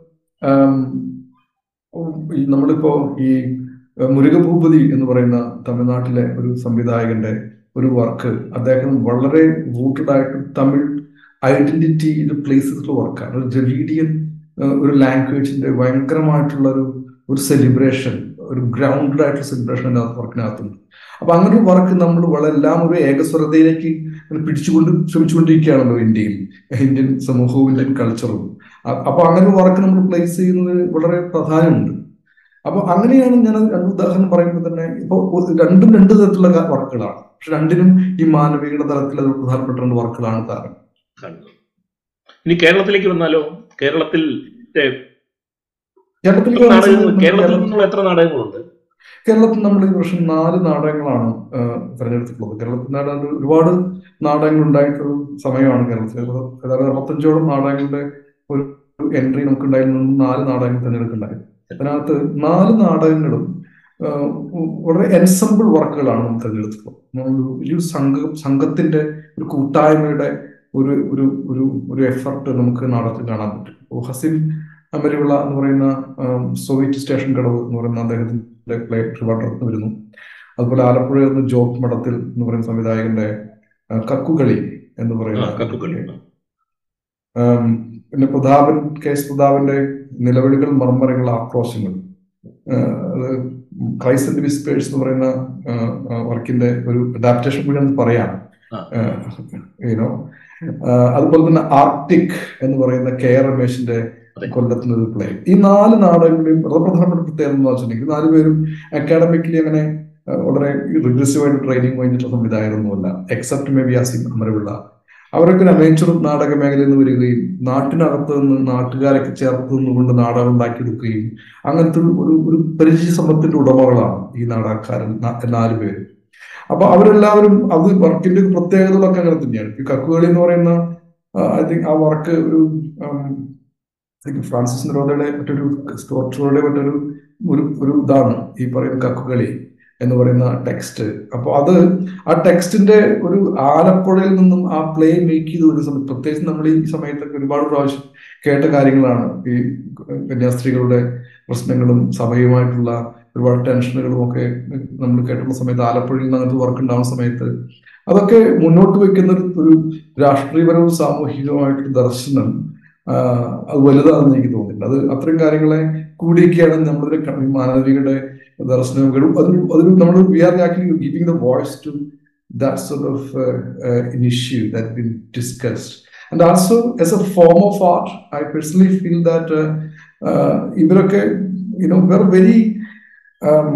നമ്മളിപ്പോ ഈ ഏഹ്, മുരുകഭൂപതി എന്ന് പറയുന്ന തമിഴ്നാട്ടിലെ ഒരു സംവിധായകന്റെ ഒരു വർക്ക് അദ്ദേഹം വളരെ റൂട്ടഡ് ആയിട്ട് തമിഴ് ഐഡന്റിറ്റിയുടെ പ്ലേസസിൽ വർക്കാണ് ഒരു ജവീഡിയൻ ഏഹ്, ഒരു ലാംഗ്വേജിന്റെ ഭയങ്കരമായിട്ടുള്ള ഒരു ഒരു സെലിബ്രേഷൻ ഒരു ഗ്രൗണ്ടഡ് ആയിട്ടുള്ള സെലിബ്രേഷൻ അതിനകത്ത് വർക്കിനകത്തുണ്ട് അപ്പൊ അങ്ങനെ ഒരു വർക്ക് നമ്മൾ വളരെ എല്ലാം ഒരു ഏകസ്വരതയിലേക്ക് ഇങ്ങനെ പിടിച്ചുകൊണ്ട് ശ്രമിച്ചുകൊണ്ടിരിക്കുകയാണല്ലോ ഇന്ത്യയിൽ ഇന്ത്യൻ സമൂഹവും ഇന്ത്യൻ കൾച്ചറും അ- അപ്പൊ അങ്ങനെ ഒരു വർക്ക് നമ്മൾ പ്ലേസ് ചെയ്യുന്നത് വളരെ പ്രാധാന്യമുണ്ട് അപ്പൊ അങ്ങനെയാണ് ഞാൻ അത് രണ്ട് ഉദാഹരണം പറയുമ്പോൾ തന്നെ ഇപ്പൊ ഒരു- രണ്ടും രണ്ട് തരത്തിലുള്ള ക- വർക്കുകളാണ് പക്ഷെ രണ്ടിനും ഈ മാനവികയുടെ തലത്തിൽ അത് പ്രധാനപ്പെട്ട രണ്ട് വർക്കുകളാണ് താരം കാണുന്നത് ഇനി കേരളത്തിലേക്ക് വന്നാലോ കേരളത്തിൽ ഏ, കേരളത്തിൽ എത്ര നാടകങ്ങൾ കേരളത്തിൽ നിന്നുള്ള എത്ര നാടകങ്ങളുണ്ട് കേരളത്തിൽ നമ്മൾ ഈ വർഷം നാല് നാടകങ്ങളാണ് ആ, തിരഞ്ഞെടുത്തിട്ടുള്ളത് കേരളത്തിൽ നാടകം ഒരുപാട് നാടകങ്ങൾ ഉണ്ടായിട്ടുള്ള ഒരു സമയമാണ് കേരളത്തിൽ ഏതാണ്ട് അറുപത്തഞ്ചോളം നാടകങ്ങളുടെ ഒരു എൻട്രി നമുക്ക് ഉണ്ടായിരുന്നു നാല് നാടകങ്ങൾ തിരഞ്ഞെടുക്കുന്നുണ്ടായി അതിനകത്ത് നാല് നാടകങ്ങളും ആ, വളരെ എൻസംബിൾ വർക്കുകളാണ് നമ്മൾ തിരഞ്ഞെടുത്തിട്ടുള്ളത് നമ്മൾ വലിയൊരു സംഘം സംഘത്തിന്റെ ഒരു കൂട്ടായ്മയുടെ ഒരു ഒരു ഒരു ഒരു എഫർട്ട് നമുക്ക് നാടകത്തിൽ കാണാൻ പറ്റും ഇപ്പോ ഹസിൻ അമരിവിള എന്ന് പറയുന്ന ആ, സോവിയറ്റ് സ്റ്റേഷൻ കടവ് എന്ന് പറയുന്ന അദ്ദേഹത്തിന്റെ പ്ലേ ട്രിവാൻഡ്രത്ത് വരുന്നു അതുപോലെ ആലപ്പുഴ നിന്ന് ജോബ് മഠത്തിൽ എന്ന് പറയുന്ന സംവിധായകന്റെ ആ, കക്കുകളി എന്ന് ആ, പറയുന്ന കക്കുകളി ആം, പിന്നെ പ്രതാപൻ കെ എസ് പ്രതാപന്റെ നിലവിളികൾ മർമ്മരങ്ങൾ ആക്രോശങ്ങൾ ആ, അത് ക്രൈസ്റ്റ് ആൻഡ് വിസ്പേഴ്സ് എന്ന് പറയുന്ന വർക്കിന്റെ ഒരു അഡാപ്റ്റേഷൻ കൂടി നമുക്ക് പറയാം ആ. യുനോ അതുപോലെ തന്നെ ആർട്ടിക് എന്ന് പറയുന്ന കെ ആർ രമേശിന്റെ അതെ. കൊല്ലത്തുന്ന ഒരു പ്ലേ ഈ നാല് നാടകങ്ങളുടെയും വളരെ പ്രധാനപ്പെട്ട പ്രത്യേകത എന്ന് വെച്ചിട്ടുണ്ടെങ്കിൽ നാലുപേരും അക്കാഡമിക്കലി അങ്ങനെ ആ, വളരെ റിഗ്രസീവ് ആയിട്ട് ട്രെയിനിങ് കഴിഞ്ഞിട്ടുള്ള സംവിധായകരൊന്നുമല്ല except may be Asim Amaravila അവരൊക്കെ ഒരു അമേച്ചർ നാടക മേഖലയിൽ നിന്ന് വരികയും നാട്ടിനകത്ത് നിന്ന് നാട്ടുകാരൊക്കെ ചേർത്ത് നിന്നുകൊണ്ട് നാടകം ഉണ്ടാക്കിയെടുക്കുകയും അങ്ങനത്തെ ഒരു ഒരു ഒരു പരിചയ സമ്പത്തിന്റെ ഉടമകളാണ് ഈ നാടകക്കാരൻ നാ- നാല് പേര് അപ്പൊ അവരെല്ലാവരും അത് വർക്കിന്റെ ഒരു പ്രത്യേകതകളൊക്കെ അങ്ങനെ തന്നെയാണ് ഈ കക്കുകളി എന്ന് പറയുന്ന ഐ തിങ്ക് ആ വർക്ക് ഒരു ഉം, I think ഫ്രാൻസിസ് നിരോധയുടെ മറ്റൊരു സ്റ്റോർച്ചറുടെ മറ്റൊരു ഒരു ഒരു ഇതാണ് ഈ പറയുന്ന കക്കുകളി എന്ന് പറയുന്ന ടെക്സ്റ്റ് അപ്പൊ അത് ആ ടെക്സ്റ്റിന്റെ ഒരു ആലപ്പുഴയിൽ നിന്നും ആ പ്ലേ മേക്ക് ചെയ്ത് വരുന്ന സമയത്ത് പ്രത്യേകിച്ച് നമ്മൾ ഈ സമയത്തൊക്കെ ഒരുപാട് പ്രാവശ്യം കേട്ട കാര്യങ്ങളാണ് ഈ കന്യാസ്ത്രീകളുടെ പ്രശ്നങ്ങളും സഭയുമായിട്ടുള്ള ഒരുപാട് ടെൻഷനുകളും ഒക്കെ നമ്മൾ കേട്ടുള്ള സമയത്ത് ആലപ്പുഴയിൽ നിന്ന് അങ്ങനത്തെ വർക്ക് ഉണ്ടാവുന്ന സമയത്ത് അതൊക്കെ മുന്നോട്ട് വെക്കുന്ന ഒരു- ഒരു രാഷ്ട്രീയപരവും സാമൂഹികവുമായിട്ടുള്ള ദർശനം ആ, അത് വലുതാണെന്ന് എനിക്ക് തോന്നുന്നില്ല അത് അത്തരം കാര്യങ്ങളെ കൂടിയൊക്കെയാണ് നമ്മളിതിനെ ക- ഈ മാനവികയുടെ ദർശനങ്ങളും അതിൽ അതിൽ നമ്മൾ we are actually giving the voice to that sort of uh, uh, an issue that's been discussed. And also, as a form of art, I personally feel that uh, uh, ഇവരൊക്കെ you know, we're very, um,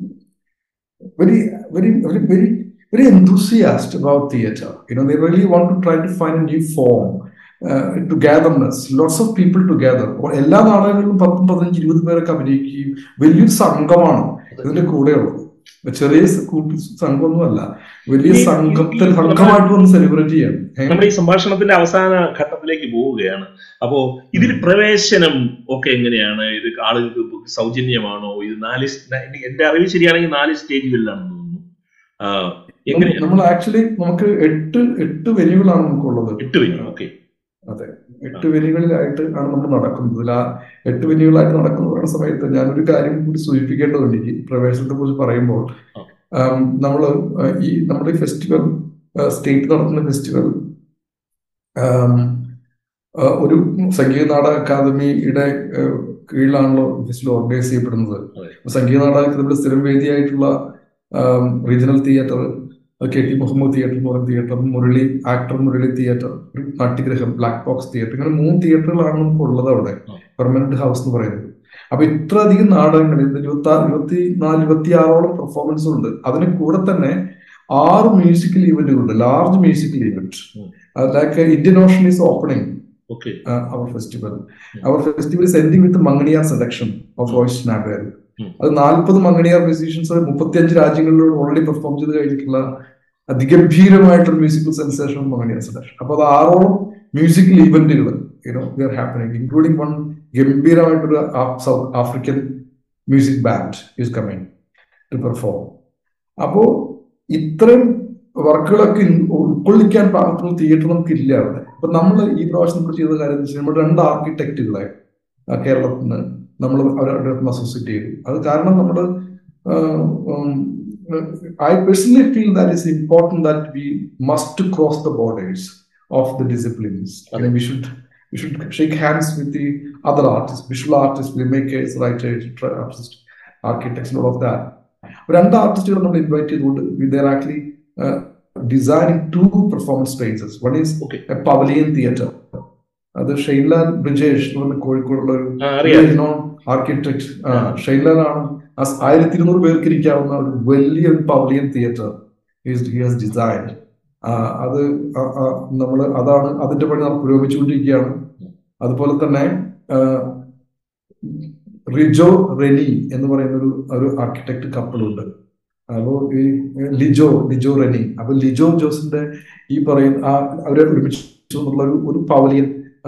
very, very, very, very, very enthusiastic about theatre. You know, they really want to try to find a new form. Uh, togetherness, lots of people together. എല്ലാ നാടകങ്ങളിലും പത്തും പതിനഞ്ച് ഇരുപത് പേരൊക്കെ അഭിനയിക്കുകയും വലിയൊരു സംഘമാണ് ഇതിന്റെ കൂടെയുള്ളത് ചെറിയ സ- കൂട്ടി സംഘമൊന്നുമല്ല വലിയ ഈ- സംഘത്തിൽ ഈ- സംഘമായിട്ട് വന്ന് സെലിബ്രേറ്റ് ചെയ്യണം ഏ? നമ്മുടെ ഈ സംഭാഷണത്തിന്റെ അവസാന ഘട്ടത്തിലേക്ക് പോവുകയാണ് അപ്പോ ഇതിൽ പ്രവേശനം ഒക്കെ എങ്ങനെയാണ് ഇത് ആളുകൾക്ക് സൗജന്യമാണോ ഇത് നാല് സ്- എന്റെ അറിവ് ശരിയാണെങ്കിൽ നാല് സ്റ്റേജുകളിലാണെന്ന് തോന്നുന്നു ആ, എങ്ങനെ നമ്മൾ ആക്ച്വലി നമുക്ക് എട്ട് എട്ട് വെന്യൂകളാണ് നമുക്കുള്ളത് എട്ട് വരും ഓക്കെ അതെ എട്ട് വെന്യൂകളിലായിട്ട് ആണ് നമ്മൾ നടക്കുന്നത് ഇതിൽ ആ എട്ട് വെന്യൂകളായിട്ട് നടക്കുന്ന സമയത്ത് ഞാനൊരു കാര്യം കൂടി സൂചിപ്പിക്കേണ്ടതുണ്ട് ഈ പ്രവേശനത്തെ കുറിച്ച് പറയുമ്പോൾ ഓക്കെ. നമ്മൾ ഈ നമ്മുടെ ഈ ഫെസ്റ്റിവൽ സ്റ്റേറ്റ് നടത്തുന്ന ഫെസ്റ്റിവൽ ഒരു സംഗീത നാടക അക്കാദമിയുടെ ഏഹ്, കീഴിലാണല്ലോ ഫെസ്റ്റിവൽ ഓർഗനൈസ് ചെയ്യപ്പെടുന്നത് അതെ. സംഗീത നാടക അക്കാദമിയുടെ സ്ഥിരം വേദിയായിട്ടുള്ള regional theatre K T Muhammad theatre എന്ന് പറയുന്ന theatre Murali actor Murali theatre Natyagriham black box theatre ഇങ്ങനെ മൂന്ന് തിയേറ്ററുകളാണ് നമുക്ക് ഉള്ളത് അവിടെ ആ. പെർമനന്റ് ഹൗസ് എന്ന് പറയുന്നത് അപ്പൊ ഇത്ര അധികം നാടകങ്ങൾ ഇത് ഇരുപത്തി ആറ് ഇരുപത്തി നാല് ഇരുപത്തി ആറോളം പെർഫോമൻസ് ഉണ്ട് അതിന് കൂടെ തന്നെ ആറ് മ്യൂസിക്കൽ ഇവന്റുകളുണ്ട് ലാർജ് മ്യൂസിക്കൽ ഇവന്റ് ഉം. Like Indian Ocean is opening okay അവർ ഫെസ്റ്റിവൽ അവർ festival is ending with Manganiyar selection of voice സ്നാബേർ ഉം. അത് നാൽപ്പത് മംഗണിയാർ മ്യൂസീഷ്യൻസ് മുപ്പത്തിയഞ്ച് രാജ്യങ്ങളിലൂടെ ഓൾറെഡി പെർഫോം ചെയ്ത് കഴിഞ്ഞിട്ടുള്ള അതിഗംഭീരമായിട്ടുള്ള മ്യൂസിക്കൽ സെൻസേഷൻ മംഗണിയാർ സെലക്ഷൻ അപ്പൊ അത് ആറോളം മ്യൂസിക്കൽ ഇവന്റുകൾ you know we are happening including one ഗംഭീരമായിട്ടൊരു South African music band is coming to perform അപ്പോ ഇത്രയും വർക്കുകളൊക്കെ ഇൻ- ഉൾക്കൊള്ളിക്കാൻ പാകത്തുള്ള തിയേറ്റർ നമുക്ക് ഇല്ല അവിടെ അപ്പൊ നമ്മൾ ഈ പ്രാവശ്യം നമ്മൾ ചെയ്ത കാര്യം എന്ന് വെച്ചാൽ നമ്മൾ രണ്ട് ആർക്കിടെക്റ്റുകളെ കേരളത്തിൽ നിന്ന് നമ്മൾ അവരുടെ അസോസിയേറ്റ് ചെയ്തു അത് കാരണം നമ്മൾ I personally feel that is important that we must cross the borders of the disciplines അതെ. We should we should shake hands with the other artists, visual artists, filmmakers, writers, tra- artists, architects, and all of that. രണ്ട് ആർട്ടിസ്റ്റുകൾ നമ്മൾ ഇൻവൈറ്റ് ചെയ്തുകൊണ്ട് there actually designing to performance spaces one is okay a pavilion theatre അത് ഷെയ്ലാൽ ബ്രിജേഷ് എന്ന് പറഞ്ഞ കോഴിക്കോടുള്ള ഒരു ആ അറിയാം ആർക്കിടെക്ട് ആ. ഷെയ്ലാലാണ് ആയിരത്തി ഇരുന്നൂറ് പേർക്ക് ഇരിക്കാവുന്ന ഒരു വലിയ പവലിയൻ തിയേറ്റർ ഹിയസ് ഡിസൈൻ അത് നമ്മൾ അതാണ് അതിന്റെ പണി നമ്മൾ പുരോഗമിച്ചുകൊണ്ടിരിക്കുകയാണ് അതുപോലെ തന്നെ ആ, റിജോ റെനി എന്ന് പറയുന്ന ഒരു ഒരു ആർക്കിടെക്ട് കപ്പിളുണ്ട് അപ്പോ ഈ ലിജോ ലിജോ റെനി അപ്പൊ ലിജോ ജോസിന്റെ ഈ പറയുന്ന ആ അവരെ ഒരുമിച്ച് എന്നുള്ള ഒരു ഒരു പവലിയൻ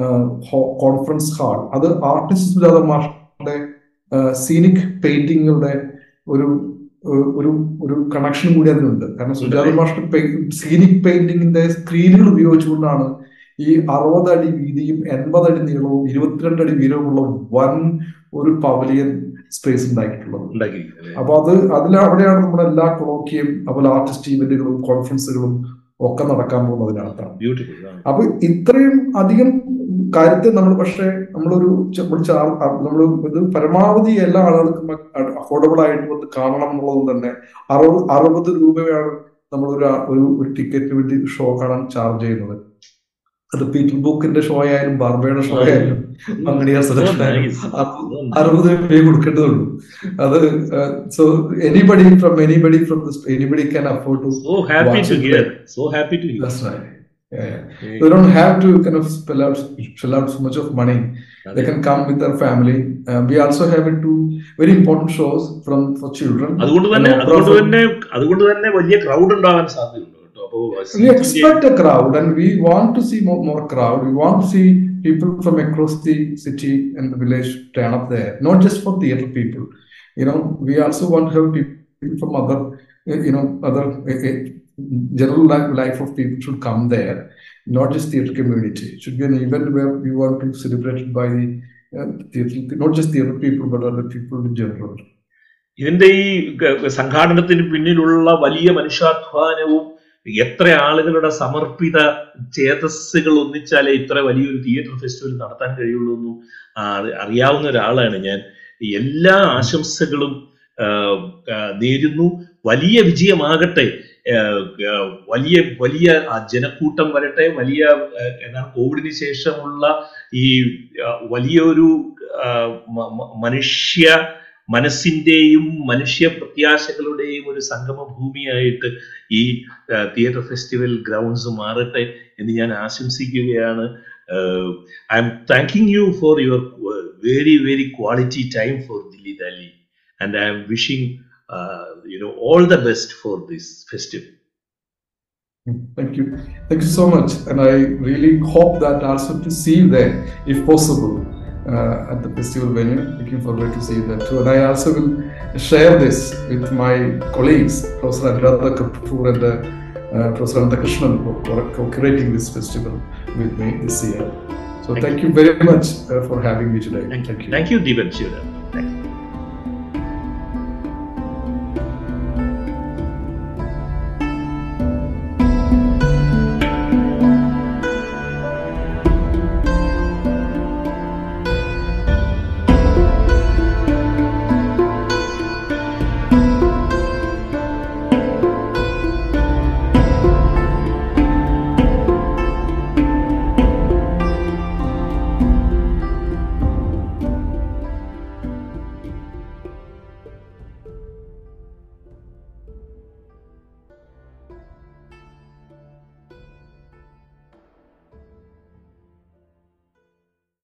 കോൺഫറൻസ് ഹാൾ അത് ആർട്ടിസ്റ്റ് സുജാത മാഷിന്റെ സീനിക് പെയിന്റിങ്ങുകളുടെ ഒരു ഏഹ്, ഒരു ഒരു കണക്ഷൻ കൂടി അതിനുണ്ട് കാരണം സുജാത മാഷിന്റെ സീനിക് പെയിന്റിങ്ങിന്റെ സ്ക്രീനുകൾ ഉപയോഗിച്ചുകൊണ്ടാണ് ഈ അറുപത് അടി വീതിയും എൺപത് അടി നീളവും ഇരുപത്തിരണ്ട് അടി വീരവുമുള്ള വൻ ഒരു പവലിയൻ സ്പേസ് ഉണ്ടാക്കിയിട്ടുള്ളത് ഉണ്ടാക്കിയിരിക്കുന്നത് അപ്പൊ അത് അതിൽ അവിടെയാണ് നമ്മുടെ എല്ലാ കൊളോക്കിയും അതുപോലെ ആർട്ടിസ്റ്റ് ഈവന്റുകളും കോൺഫറൻസുകളും ഒക്കെ നടക്കാൻ പോകുന്നതിനകത്താണ് ബ്യൂട്ടിഫുൾ അപ്പൊ ഇത്രയും അധികം കാര്യത്തെ നമ്മൾ പക്ഷേ നമ്മളൊരു നമ്മൾ ഇത് പരമാവധി എല്ലാ ആളുകൾക്കും അഫോർഡബിൾ ആയിട്ട് വന്ന് കാണണം എന്നുള്ളത് തന്നെ അറുപത് അറുപത് രൂപയാണ് നമ്മൾ ഒരു ഒരു ഒരു ടിക്കറ്റിന് വേണ്ടി ഷോ കാണാൻ ചാർജ് ചെയ്യുന്നത് അത് പീറ്റർ ബുക്കിന്റെ ഷോ ആയാലും ബാർബയുടെ ഷോ ആയാലും മംഗണിയാർ സെലക്ഷൻ ആയാലും അറുപത് രൂപയെ കൊടുക്കേണ്ടതുള്ളൂ അത് so anybody from anybody from anybody can afford to so happy to hear so happy to hear That's right. Yeah, yeah. They don't have to kind of spell out spell out so much of money. They can come with their family. Uh, we also have two very important shows from for children. അതുകൊണ്ട് തന്നെ And അതുകൊണ്ട് also- തന്നെ അതുകൊണ്ട് തന്നെ വലിയ ക്രൗഡ് ഉണ്ടാവാൻ സാധ്യതയുണ്ട് കേട്ടോ അപ്പോ we expect a crowd and we want to see more, more crowd. We want to see people from across the city and the village turn up there, not just for theater people. You know, we also want to have people from other, uh, you know, other uh, uh, general life, life of people should come there, not just theater community. It should be an event where we want to celebrate it by the uh, theater, not just theater people, but other people in general. ഇതിന്റെ ഈ ക- സംഘാടനത്തിന് പിന്നിലുള്ള വലിയ മനുഷ്യാധ്വാനവും എത്ര ആളുകളുടെ സമർപ്പിത ചേതസ്സുകൾ ഒന്നിച്ചാലേ ഇത്ര വലിയൊരു തിയേറ്റർ ഫെസ്റ്റിവൽ നടത്താൻ കഴിയുള്ളൂ എന്നും ആ, അറിയാവുന്ന ഒരാളാണ് ഞാൻ എല്ലാ ആശംസകളും ആ, ആ, നേരുന്നു വലിയ വിജയമാകട്ടെ ആ, ആ, വലിയ വലിയ ആ ജനക്കൂട്ടം വരട്ടെ വലിയ ആ, എന്താണ് കോവിഡിന് ശേഷമുള്ള ഈ ആ, വലിയൊരു ആ, മ- മ- മനുഷ്യ മനസ്സിന്റെയും മനുഷ്യ പ്രത്യാശകളുടെയും ഒരു സംഗമ ഭൂമിയായിട്ട് ഈ തിയേറ്റർ ഫെസ്റ്റിവൽ ഗ്രൗണ്ട്സ് മാറട്ടെ എന്ന് ഞാൻ ആശംസിക്കുകയാണ് I'm thanking you for your very very quality time for Dilli Dali and I'm wishing you know all the best for this festival Thank you. Thank you so much. And I really hope that also to see you there, if possible. uh, at the festival venue. Looking forward to see that too. And I also will share this with my colleagues, Professor Anuradha Kapoor and uh, uh, Professor Ananda Krishnan, who are co-curating this festival with me this year. So Thank thank you very much uh, for having me today. Thank you. Thank you. Thank you, Deepan Shiva.